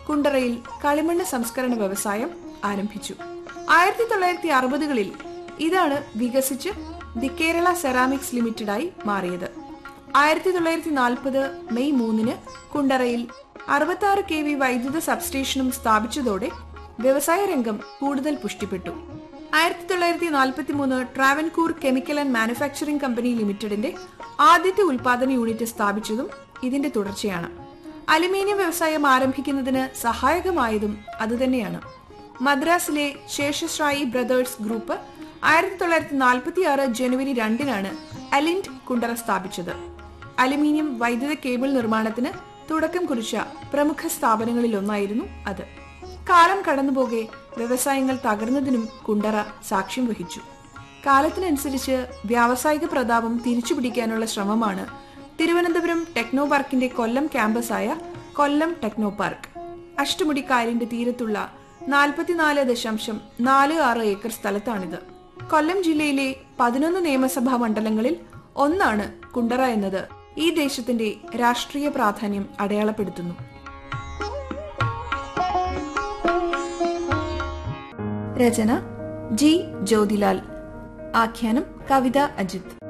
കുണ്ടറയിൽ കളിമണ്ണ് സംസ്കരണ വ്യവസായം ആരംഭിച്ചു ആയിരത്തി തൊള്ളായിരത്തി അറുപതുകളിൽ ഇതാണ് വികസിച്ച് ദി കേരള സെറാമിക്സ് ലിമിറ്റഡായി മാറിയത് ആയിരത്തി തൊള്ളായിരത്തി നാൽപ്പത് മെയ് മൂന്നിന് കുണ്ടറയിൽ അറുപത്തി ആറ് കെ വി വൈദ്യുത സബ്സ്റ്റേഷനും സ്ഥാപിച്ചതോടെ വ്യവസായ രംഗം കൂടുതൽ പുഷ്ടിപ്പെട്ടു ആയിരത്തി തൊള്ളായിരത്തി നാൽപ്പത്തി മൂന്ന് Travancore chemical and manufacturing company ലിമിറ്റഡിന്റെ ആദ്യത്തെ ഉൽപാദന യൂണിറ്റ് സ്ഥാപിച്ചതും ഇതിന്റെ തുടർച്ചയാണ് അലുമിനിയം വ്യവസായം ആരംഭിക്കുന്നതിന് സഹായകമായതും അതുതന്നെയാണ് മദ്രാസിലെ ശേഷശ്രായി ബ്രദേഴ്സ് ഗ്രൂപ്പ് ആയിരത്തി തൊള്ളായിരത്തി നാൽപ്പത്തി ആറ് ജനുവരി രണ്ടിനാണ് അലിൻഡ് കുണ്ടറ സ്ഥാപിച്ചത് അലുമിനിയം വൈദ്യുത കേബിൾ നിർമ്മാണത്തിന് തുടക്കം കുറിച്ച പ്രമുഖ സ്ഥാപനങ്ങളിലൊന്നായിരുന്നു അത് കാലം കടന്നുപോകെ വ്യവസായങ്ങൾ തകർന്നതിനും കുണ്ടറ സാക്ഷ്യം വഹിച്ചു കാലത്തിനനുസരിച്ച് വ്യാവസായിക പ്രതാപം തിരിച്ചുപിടിക്കാനുള്ള ശ്രമമാണ് തിരുവനന്തപുരം ടെക്നോ പാർക്കിന്റെ കൊല്ലം ക്യാമ്പസായ കൊല്ലം ടെക്നോ പാർക്ക് അഷ്ടമുടിക്കായലിന്റെ തീരത്തുള്ള നാൽപ്പത്തിനാല് ദശാംശം നാല് ആറ് ഏക്കർ സ്ഥലത്താണിത് കൊല്ലം ജില്ലയിലെ പതിനൊന്ന് നിയമസഭാ മണ്ഡലങ്ങളിൽ ഒന്നാണ് കുണ്ടറ എന്നത് ഈ ദേശത്തിന്റെ രാഷ്ട്രീയ പ്രാധാന്യം അടയാളപ്പെടുത്തുന്നു രചന ജി ജ്യോതിലാൽ ആഖ്യാനം കവിത അജിത്